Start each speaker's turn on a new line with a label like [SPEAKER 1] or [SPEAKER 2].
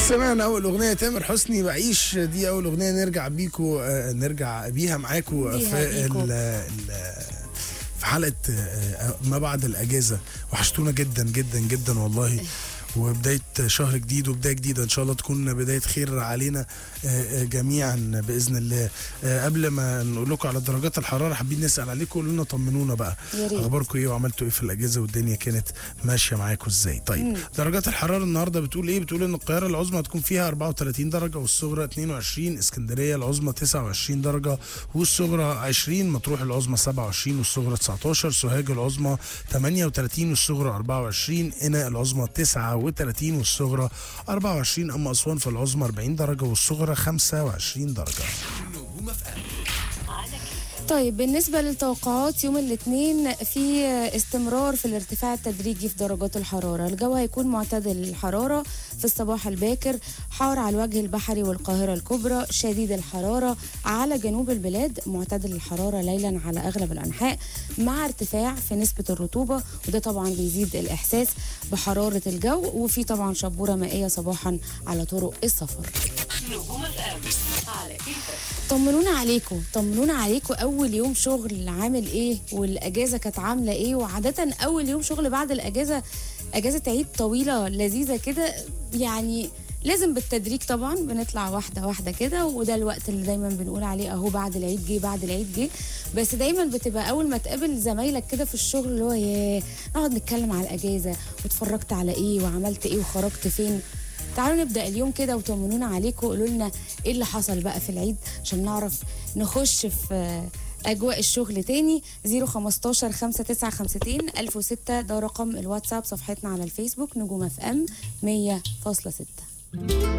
[SPEAKER 1] سمعنا اول اغنيه تامر حسني بعيش دي اول اغنيه نرجع بيكو آه، نرجع بيها معاكو
[SPEAKER 2] بيها
[SPEAKER 1] في
[SPEAKER 2] بيكو.
[SPEAKER 1] ال ال في حلقه آه، ما بعد الاجازه وحشتونا جدا جدا جدا والله وبداية شهر جديد وبداية جديدة إن شاء الله تكون بداية خير علينا آه، آه، جميعا بإذن الله آه، قبل ما نقول لكم على درجات الحرارة حابين نسأل عليكم قولوا لنا طمنونا بقى
[SPEAKER 2] يا ريت.
[SPEAKER 1] أخباركم إيه وعملتوا إيه في الأجازة والدنيا كانت ماشية معاكم إزاي طيب درجات الحرارة النهاردة بتقول إيه بتقول إن القاهرة العظمى هتكون فيها 34 درجة والصغرى 22 اسكندرية العظمى 29 درجة والصغرى 20 مطروح العظمى 27 والصغرى 19 سوهاج العظمى 38 والصغرى 24 قنا العظمى 39 والصغرى 24 أما أسوان فالعظمى 40 درجة والصغرى 25 درجة
[SPEAKER 2] طيب بالنسبة للتوقعات يوم الاثنين في استمرار في الارتفاع التدريجي في درجات الحرارة الجو هيكون معتدل الحرارة في الصباح الباكر حار على الوجه البحري والقاهرة الكبرى شديد الحرارة على جنوب البلاد معتدل الحرارة ليلا على أغلب الأنحاء مع ارتفاع في نسبة الرطوبة وده طبعا بيزيد الإحساس بحرارة الجو وفي طبعا شبورة مائية صباحا على طرق السفر طمنونا عليكم طمنونا عليكم اول يوم شغل عامل ايه والاجازه كانت عامله ايه وعاده اول يوم شغل بعد الاجازه اجازه عيد طويله لذيذه كده يعني لازم بالتدريج طبعا بنطلع واحده واحده كده وده الوقت اللي دايما بنقول عليه اهو بعد العيد جه بعد العيد جه بس دايما بتبقى اول ما تقابل زمايلك كده في الشغل اللي هو ياه نقعد نتكلم على الاجازه واتفرجت على ايه وعملت ايه وخرجت فين تعالوا نبدا اليوم كده وطمنونا عليكم وقولوا لنا ايه اللي حصل بقى في العيد عشان نعرف نخش في آه، اجواء الشغل تاني 015 5952 1006 ده رقم الواتساب صفحتنا على الفيسبوك نجوم اف ام 100.6